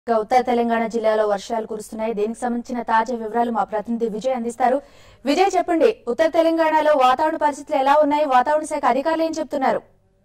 ఇక ఉత్తర తెలంగాణ జిల్లాలో వర్షాలు కురుస్తున్నాయి దీనికి సంబంధించిన తాజా వివరాలు మా ప్రతినిధి విజయ్ అందిస్తారు విజయ్ చెప్పండి ఉత్తర తెలంగాణలో వాతావరణ పరిస్థితులు ఎలా ఉన్నాయి వాతావరణ శాఖ అధికారులు ఏం చెప్తున్నారు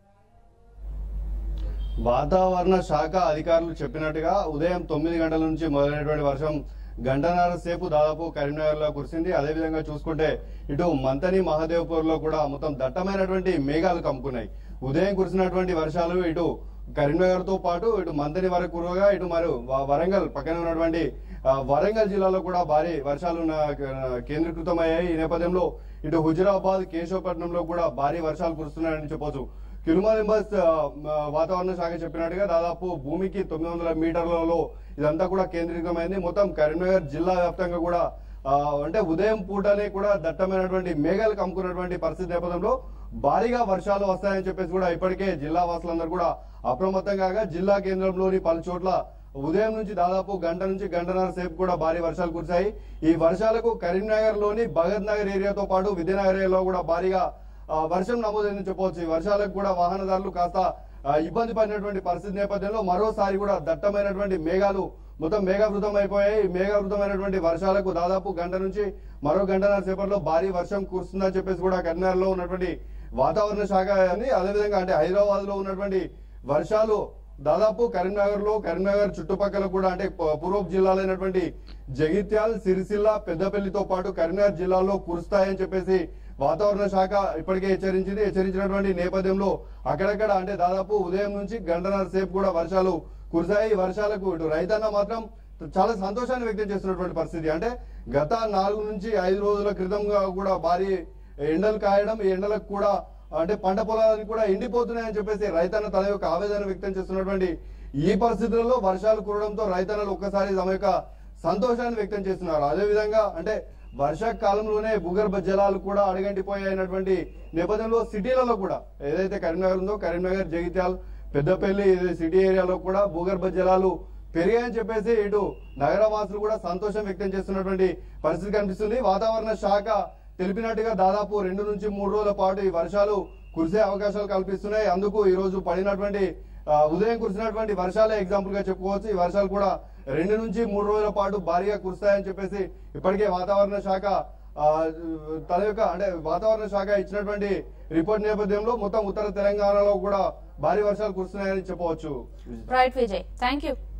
వాతావరణ శాఖ అధికారులు చెప్పినట్టుగా ఉదయం తొమ్మిది గంటల నుంచి మొదలైనటువంటి వర్షం గంటన్నర సేపు దాదాపు కరీంనగర్ లో కురిసింది అదేవిధంగా చూసుకుంటే ఇటు మంతని మహదేవ్పూర్ లో కూడా మొత్తం దట్టమైనటువంటి మేఘాలు కమ్ముకున్నాయి ఉదయం కురిసినటువంటి వర్షాలు ఇటు కరీంనగర్ తో పాటు ఇటు మంతని వరకు కురవగా ఇటు మరి వ- వరంగల్ పక్కన ఉన్నటువంటి ఆ, వరంగల్ జిల్లాలో కూడా భారీ వర్షాలు ఉన్న- కేంద్రీకృతమయ్యాయి ఈ నేపథ్యంలో ఇటు హుజురాబాద్ కేశవపట్నంలో కూడా భారీ వర్షాలు కురుస్తున్నాయని చెప్పొచ్చు కిరుమలింబస్ ఆ, ఆ, వాతావరణ శాఖ చెప్పినట్టుగా దాదాపు భూమికి తొమ్మిది వందల మీటర్లలో ఇదంతా కూడా కేంద్రీకృతమైంది మొత్తం కరీంనగర్ జిల్లా వ్యాప్తంగా కూడా ఆ, అంటే ఉదయం పూటనే కూడా దట్టమైనటువంటి మేఘాలు కమ్ముకున్నటువంటి పరిస్థితి నేపథ్యంలో భారీగా వర్షాలు వస్తాయని చెప్పేసి కూడా ఇప్పటికే జిల్లా వాసులందరూ కూడా అప్రమత్తం కాగా జిల్లా కేంద్రంలోని పలు చోట్ల ఉదయం నుంచి దాదాపు గంట నుంచి గంటన్నర సేపు కూడా భారీ వర్షాలు కురిశాయి ఈ వర్షాలకు కరీంనగర్ లోని భగత్ నగర్ ఏరియాతో పాటు విద్యానగర్ ఏరియాలో కూడా భారీగా ఆ, వర్షం నమోదైందని చెప్పవచ్చు ఈ వర్షాలకు కూడా వాహనదారులు కాస్త ఆ, ఇబ్బంది పడినటువంటి పరిస్థితి నేపథ్యంలో మరోసారి కూడా దట్టమైనటువంటి మేఘాలు మొత్తం మేఘావృతం అయిపోయాయి ఈ మేఘావృతమైనటువంటి వర్షాలకు దాదాపు గంట నుంచి మరో గంటన్నర సేపట్లో భారీ వర్షం కురుస్తుందని చెప్పేసి కూడా కరీంనగర్ లో ఉన్నటువంటి వాతావరణ శాఖ అని అదేవిధంగా అంటే హైదరాబాద్ లో ఉన్నటువంటి వర్షాలు దాదాపు కరీంనగర్ లో కరీంనగర్ చుట్టుపక్కల కూడా అంటే ప- పూర్వపు జిల్లాలైనటువంటి జగిత్యాల్ సిరిసిల్ల పెద్దపల్లితో పాటు కరీంనగర్ జిల్లాలో కురుస్తాయని చెప్పేసి వాతావరణ శాఖ ఇప్పటికే హెచ్చరించింది హెచ్చరించినటువంటి నేపథ్యంలో అక్కడక్కడ అంటే దాదాపు ఉదయం నుంచి గంటన్నర సేపు కూడా వర్షాలు కురిశాయి ఈ వర్షాలకు ఇటు రైతన్న మాత్రం చాలా సంతోషాన్ని వ్యక్తం చేస్తున్నటువంటి పరిస్థితి అంటే గత నాలుగు నుంచి ఐదు రోజుల క్రితంగా కూడా భారీ ఎండలు కాయడం ఈ ఎండలకు కూడా అంటే పంట పొలాలని కూడా ఎండిపోతున్నాయని చెప్పేసి రైతన్న తన యొక్క ఆవేదన వ్యక్తం చేస్తున్నటువంటి ఈ పరిస్థితులలో వర్షాలు కురవడంతో రైతన్నలు ఒక్కసారి తమ యొక్క సంతోషాన్ని వ్యక్తం చేస్తున్నారు అదే విధంగా అంటే వర్షాకాలంలోనే భూగర్భ జలాలు కూడా అడగంటిపోయినటువంటి నేపథ్యంలో సిటీలలో కూడా ఏదైతే కరీంనగర్ ఉందో కరీంనగర్ జగిత్యాల్ పెద్దపల్లి ఇది సిటీ ఏరియాలో కూడా భూగర్భ జలాలు పెరిగాయని చెప్పేసి ఇటు నగరవాసులు కూడా సంతోషం వ్యక్తం చేస్తున్నటువంటి పరిస్థితి కనిపిస్తుంది వాతావరణ శాఖ తెలిపినట్టుగా దాదాపు రెండు నుంచి మూడు రోజుల పాటు ఈ వర్షాలు కురిసే అవకాశాలు కల్పిస్తున్నాయి అందుకు ఈ రోజు పడినటువంటి ఆ, ఉదయం కురిసినటువంటి వర్షాలే ఎగ్జాంపుల్ గా చెప్పుకోవచ్చు ఈ వర్షాలు కూడా రెండు నుంచి మూడు రోజుల పాటు భారీగా కురుస్తాయని చెప్పేసి ఇప్పటికే వాతావరణ శాఖ ఆ, తన యొక్క అంటే వాతావరణ శాఖ ఇచ్చినటువంటి రిపోర్ట్ నేపథ్యంలో మొత్తం ఉత్తర తెలంగాణలో కూడా భారీ వర్షాలు కురుస్తున్నాయని చెప్పవచ్చు రైట్ విజయ్ థ్యాంక్ యూ